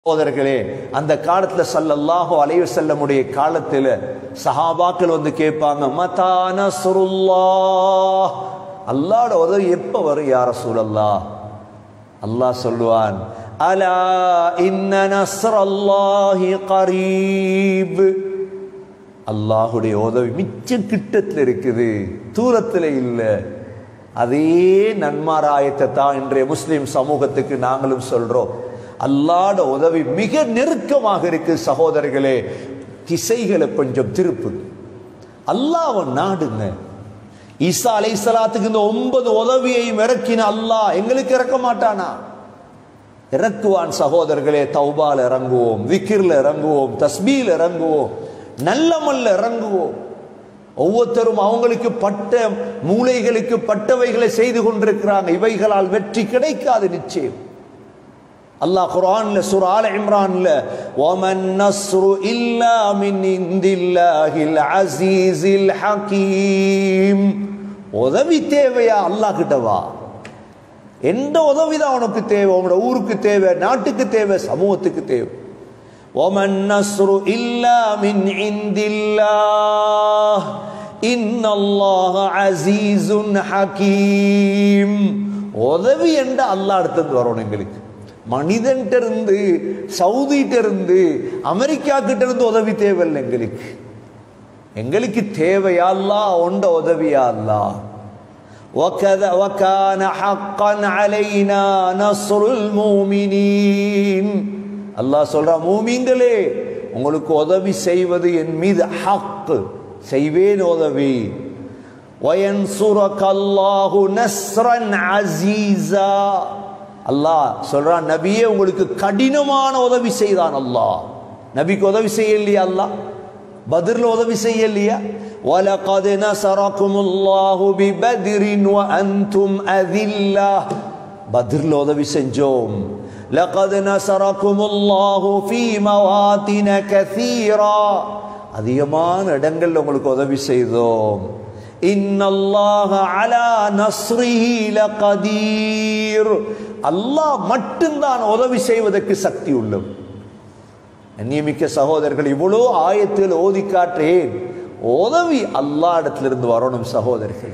சகோதரர்களே அந்த காலத்துல சல்லல்லாஹு அலைஹி வஸல்லமுடைய காலத்துல சஹாபாக்கள் வந்து கேட்பாங்க மதா நஸ்ருல்லாஹ் அல்லாஹ்வோட உதவி எப்ப வரும் யா ரசூலல்லாஹ் அல்லாஹ் சொல்லுவான் அலா இன்ன நஸ்ரல்லாஹி கரீப் அல்லாஹுடைய உதவி மிச்சம் கிட்டத்தில் இருக்குது தூரத்தில் இல்லை அதே நன்மாராயத்தை தான் இன்றைய முஸ்லிம் சமூகத்துக்கு நாங்களும் சொல்றோம் அல்லாட உதவி மிக நெருக்கமாக இருக்கு சகோதரர்களே திசைகளை கொஞ்சம் திருப்பு அல்லாஹ் நாடுங்க ஈசா அலை சலாத்துக்கு இந்த ஒன்பது உதவியையும் இறக்கின அல்லாஹ் எங்களுக்கு இறக்க மாட்டானா இறக்குவான் சகோதரர்களே தௌபால இறங்குவோம் விக்கிர்ல இறங்குவோம் தஸ்பீல இறங்குவோம் நல்லமல்ல இறங்குவோம் ஒவ்வொருத்தரும் அவங்களுக்கு பட்ட மூளைகளுக்கு பட்டவைகளை செய்து கொண்டிருக்கிறாங்க இவைகளால் வெற்றி கிடைக்காது நிச்சயம் அல்லாஹ் குர்ஆன்ல சூரா ஆல இம்ரான்ல வமன் நஸ்ரு இல்லா மின் இந்தில்லாஹில் அஸீஸில் ஹகீம் உதவி தேவையா அல்லாஹ் கிட்ட வா எந்த உதவி தான் உனக்கு தேவை உன்னோட ஊருக்கு தேவை நாட்டுக்கு தேவை சமூகத்துக்கு தேவை ومن نصر إلا من عند الله إن الله عزيز حكيم உதவி என்ற அல்லாஹ் அடுத்தது வரணும் எங்களுக்கு மனிதன்கிட்ட இருந்து சவுதிகிட்ட இருந்து அமெரிக்கா கிட்ட இருந்து உதவி தேவையில்லை எங்களுக்கு எங்களுக்கு தேவையா அல்லா உண்ட உதவியா அல்லா وكذا وكان حقا علينا نصر المؤمنين அல்லாஹ் சொல்றா மூமிங்களே உங்களுக்கு உதவி செய்வது என் மீது ஹக் செய்வேன் உதவி وينصرك الله نصرا عزيزا அல்லாஹ் சொல்றான் நபியே உங்களுக்கு கடினமான உதவி செய்தான் அல்லாஹ் நபிக்கு உதவி செய்யலையா அல்லாஹ் பத்ர்ல உதவி செய்யலையா وَلَقَدْ نَصَرَكُمُ اللَّهُ بِبَدْرٍ وَأَنْتُمْ أَذِلَّةٌ பத்ர்ல உதவி செஞ்சோம் لَقَدْ نَصَرَكُمُ اللَّهُ فِي مَوَاطِنَ كَثِيرًا அதிகமான இடங்கள்ல உங்களுக்கு உதவி செய்தோம் இன்னல்லாஹ அலா நஸ்ரிஹி லகதீர் அல்லாஹ் மட்டும்தான் உதவி செய்வதற்கு சக்தி உள்ளது நியமிக்க சகோதரர்கள் இவ்வளோ ஆயத்தில் ஓதி காற்றேன் உதவி அல்லா இடத்திலிருந்து வரணும் சகோதரர்கள்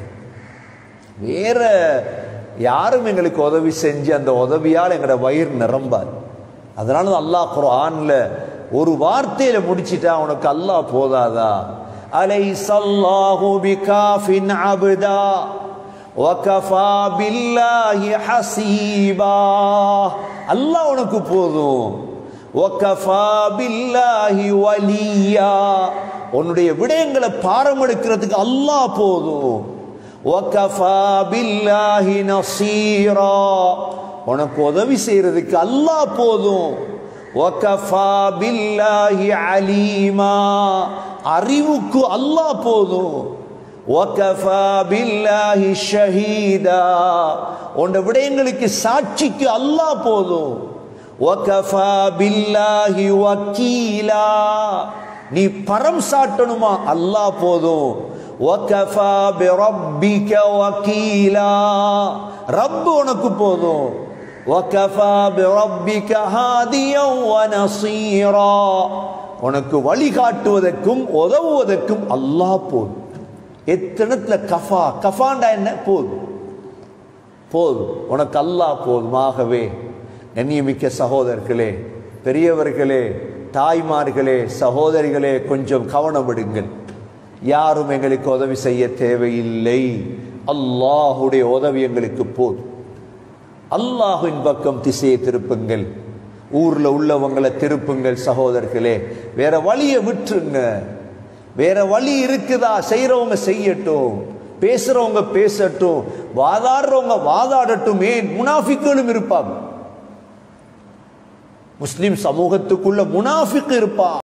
வேற யாரும் எங்களுக்கு உதவி செஞ்சு அந்த உதவியால் எங்களோட வயிறு நிரம்பாது அதனால அல்லாஹ் குரான்ல ஒரு வார்த்தையில முடிச்சிட்டா உனக்கு அல்லாஹ் போதாதா அலை சல்லாஹு பிகாஃபின் அபுதா வகஃபா பில்லாஹி ஹசீபா அல்லாஹ் உனக்கு போதும் வகஃபா பில்லாஹி வலியா உன்னுடைய விடயங்களை பாரம் எடுக்கிறதுக்கு அல்லாஹ் போதும் வகஃபா பில்லாஹி நசீரா உனக்கு உதவி செய்யறதுக்கு அல்லாஹ் போதும் வகஃபா பில்லாஹி அலீமா அறிவுக்கு அல்லாஹ் போதும் வகஃபா பில்லாஹி ஷஹீதா உன் விடயங்களுக்கு சாட்சிக்கு அல்லாஹ் போதும் வகஃபா பில்லாஹி வக்கீலா நீ பரம் சாட்டணுமா அல்லாஹ் போதும் வகஃபா பிரப்பிக வக்கீலா ரப் உனக்கு போதும் வகஃபா பிரப்பிக ஹாதியன் வனசீரா உனக்கு வழிகாட்டுவதற்கும் உதவுவதற்கும் அல்லாஹ் போதும் எத்தனத்துல கஃபா கஃபாண்டா என்ன போதும் போதும் உனக்கு அல்லாஹ் போதுமாகவே கண்ணியமிக்க சகோதரர்களே பெரியவர்களே தாய்மார்களே சகோதரிகளே கொஞ்சம் கவனம் விடுங்கள் யாரும் எங்களுக்கு உதவி செய்ய தேவையில்லை அல்லாஹுடைய உதவி எங்களுக்கு போதும் அல்லாஹுவின் பக்கம் திசையை திருப்புங்கள் ஊர்ல உள்ளவங்களை திருப்புங்கள் சகோதரர்களே வேற வழியை விட்டுருங்க வேற வழி இருக்குதா செய்யறவங்க செய்யட்டும் பேசுறவங்க பேசட்டும் வாதாடுறவங்க வாதாடட்டும் ஏன் முனாஃபிக்களும் இருப்பாங்க முஸ்லிம் சமூகத்துக்குள்ள முனாஃபிக் இருப்பான்